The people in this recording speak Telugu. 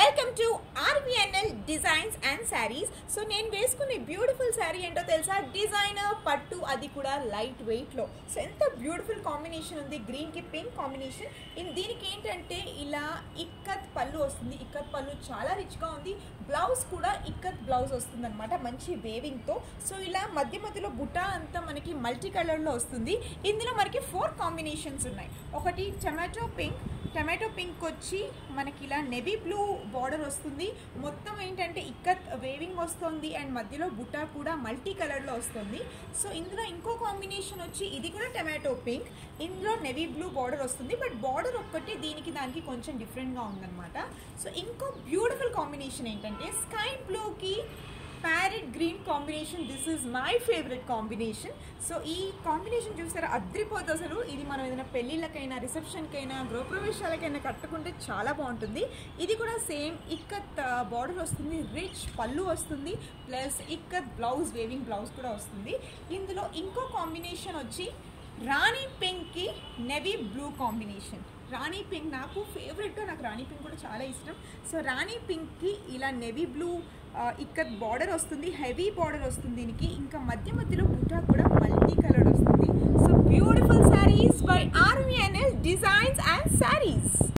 welcome to RBNL designs and sarees so నేను వేసుకునే బ్యూటిఫుల్ శారీ ఏంటో తెలుసా డిజైనర్ పట్టు అది కూడా లైట్ వెయిట్లో సో ఎంత బ్యూటిఫుల్ కాంబినేషన్ ఉంది గ్రీన్కి పింక్ కాంబినేషన్ ఇన్ దీనికి ఏంటంటే ఇలా ఇక్కత్ పళ్ళు వస్తుంది ఇక్కత్ పళ్ళు చాలా రిచ్గా ఉంది బ్లౌజ్ కూడా ఇక్కత్ బ్లౌజ్ వస్తుంది అనమాట మంచి వేవింగ్తో సో ఇలా మధ్య మధ్యలో బుటా అంతా మనకి మల్టీ కలర్లో వస్తుంది ఇందులో మనకి ఫోర్ కాంబినేషన్స్ ఉన్నాయి ఒకటి టమాటో పింక్ టమాటో పింక్ వచ్చి మనకి ఇలా నెవీ బ్లూ బార్డర్ వస్తుంది మొత్తం ఏంటంటే ఇక్కత్ వేవింగ్ వస్తుంది అండ్ మధ్యలో బుటా కూడా మల్టీ కలర్లో వస్తుంది సో ఇందులో ఇంకో కాంబినేషన్ వచ్చి ఇది కూడా టమాటో పింక్ ఇందులో నెవీ బ్లూ బార్డర్ వస్తుంది బట్ బార్డర్ ఒక్కటి దీనికి దానికి కొంచెం డిఫరెంట్గా ఉందన్నమాట సో ఇంకో బ్యూటిఫుల్ కాంబినేషన్ ఏంటంటే స్కై బ్లూకి parrot green combination this is my favourite combination so ఈ కాంబినేషన్ చూసారా అద్రిపోతుంది అసలు ఇది మనం ఏదైనా పెళ్ళిళ్ళకైనా రిసెప్షన్కైనా గృహప్రవేశాలకైనా కట్టుకుంటే చాలా బాగుంటుంది ఇది కూడా సేమ్ ఇక్కత్ బార్డర్ వస్తుంది రిచ్ పళ్ళు వస్తుంది plus ikat blouse weaving blouse కూడా వస్తుంది ఇందులో ఇంకో కాంబినేషన్ వచ్చి రాణి పింక్కి navy blue combination rani pink నాకు ఫేవరెట్గా నాకు రాణి పింక్ కూడా చాలా ఇష్టం సో రాణి పింక్కి ఇలా నెవీ బ్లూ ఇక్కడ బార్డర్ వస్తుంది హెవీ బార్డర్ వస్తుంది దీనికి ఇంకా మధ్య మధ్యలో బుటా కూడా మల్టీ కలర్ వస్తుంది so beautiful sarees by RVNL designs and saris